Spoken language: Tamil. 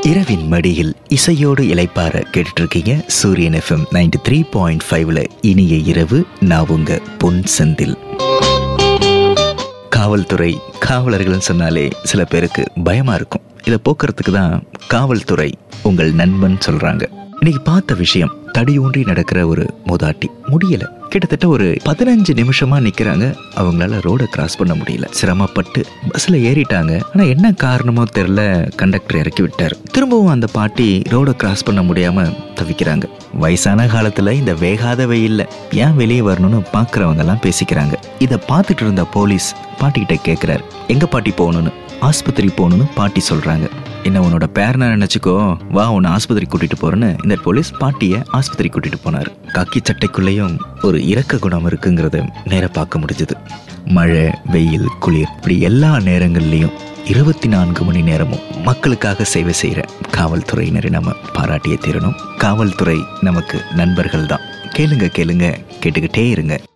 இரவின் மடியில் இசையோடு இலைப்பார கேட்டுட்டு இருக்கீங்க சூரியன் எஃப்எம் நைன்டி த்ரீ பாயிண்ட் ஃபைவ்ல இனிய இரவு நான் உங்க பொன் செந்தில் காவல்துறை காவலர்கள்னு சொன்னாலே சில பேருக்கு பயமா இருக்கும் இதை போக்குறதுக்கு தான் காவல்துறை உங்கள் நண்பன் சொல்றாங்க இன்னைக்கு பார்த்த விஷயம் தடியூன்றி நடக்கிற ஒரு மூதாட்டி முடியல கிட்டத்தட்ட ஒரு பதினஞ்சு நிமிஷமா நிக்கிறாங்க அவங்களால ரோட கிராஸ் பண்ண முடியல சிரமப்பட்டு பஸ்ல ஏறிட்டாங்க ஆனா என்ன காரணமோ தெரியல கண்டக்டர் இறக்கி விட்டார் திரும்பவும் அந்த பாட்டி ரோட கிராஸ் பண்ண முடியாம தவிக்கிறாங்க வயசான காலத்துல இந்த வேகாத வெயில்ல ஏன் வெளியே வரணும்னு பாக்குறவங்க எல்லாம் பேசிக்கிறாங்க இதை பார்த்துட்டு இருந்த போலீஸ் பாட்டிக்கிட்ட கேட்கிறார் எங்க பாட்டி போகணும்னு ஆஸ்பத்திரி போகணும்னு பாட்டி சொல்றாங்க என்ன உன்னோட பேரனை நினைச்சுக்கோ வா உன்னை ஆஸ்பத்திரி கூட்டிட்டு போறேன்னு இந்த போலீஸ் பாட்டியை ஆஸ்பத்திரி கூட்டிட்டு போனார் காக்கி சட்டைக்குள்ளேயும் ஒரு இரக்க குணம் இருக்குங்கிறத நேர பார்க்க முடிஞ்சது மழை வெயில் குளிர் இப்படி எல்லா நேரங்கள்லையும் இருபத்தி நான்கு மணி நேரமும் மக்களுக்காக சேவை செய்கிற காவல்துறையினரை நம்ம பாராட்டியே தீரணும் காவல்துறை நமக்கு நண்பர்கள் தான் கேளுங்க கேளுங்க கேட்டுக்கிட்டே இருங்க